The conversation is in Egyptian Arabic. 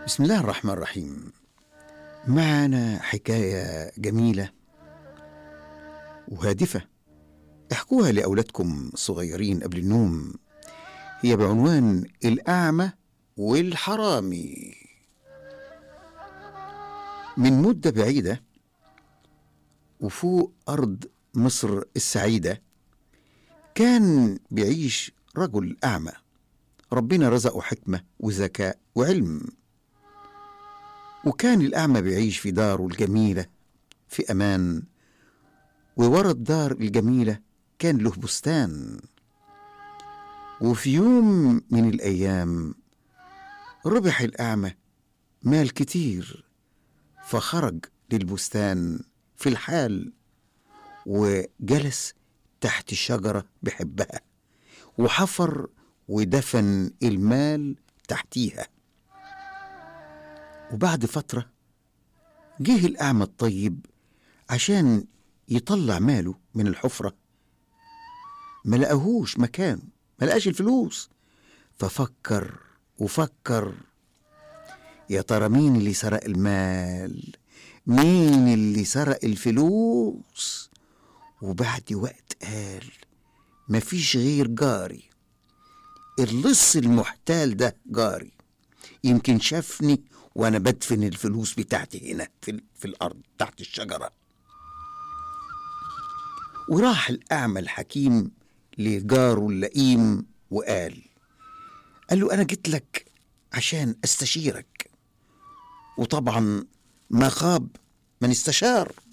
بسم الله الرحمن الرحيم معنا حكاية جميلة وهادفة احكوها لأولادكم الصغيرين قبل النوم هي بعنوان الأعمى والحرامي من مدة بعيدة وفوق أرض مصر السعيدة كان بيعيش رجل أعمى ربنا رزقه حكمة وذكاء وعلم وكان الأعمى بيعيش في داره الجميلة في أمان وورا الدار الجميلة كان له بستان وفي يوم من الأيام ربح الأعمى مال كتير فخرج للبستان في الحال وجلس تحت شجرة بحبها وحفر ودفن المال تحتيها وبعد فترة جه الأعمى الطيب عشان يطلع ماله من الحفرة ما لقاهوش مكانه ما لقاش الفلوس ففكر وفكر يا ترى مين اللي سرق المال مين اللي سرق الفلوس وبعد وقت قال مفيش غير جاري اللص المحتال ده جاري يمكن شافني وانا بدفن الفلوس بتاعتي هنا في, في الارض تحت الشجره وراح الاعمى الحكيم لجاره اللئيم وقال قال له انا جيت لك عشان استشيرك وطبعا ما خاب من استشار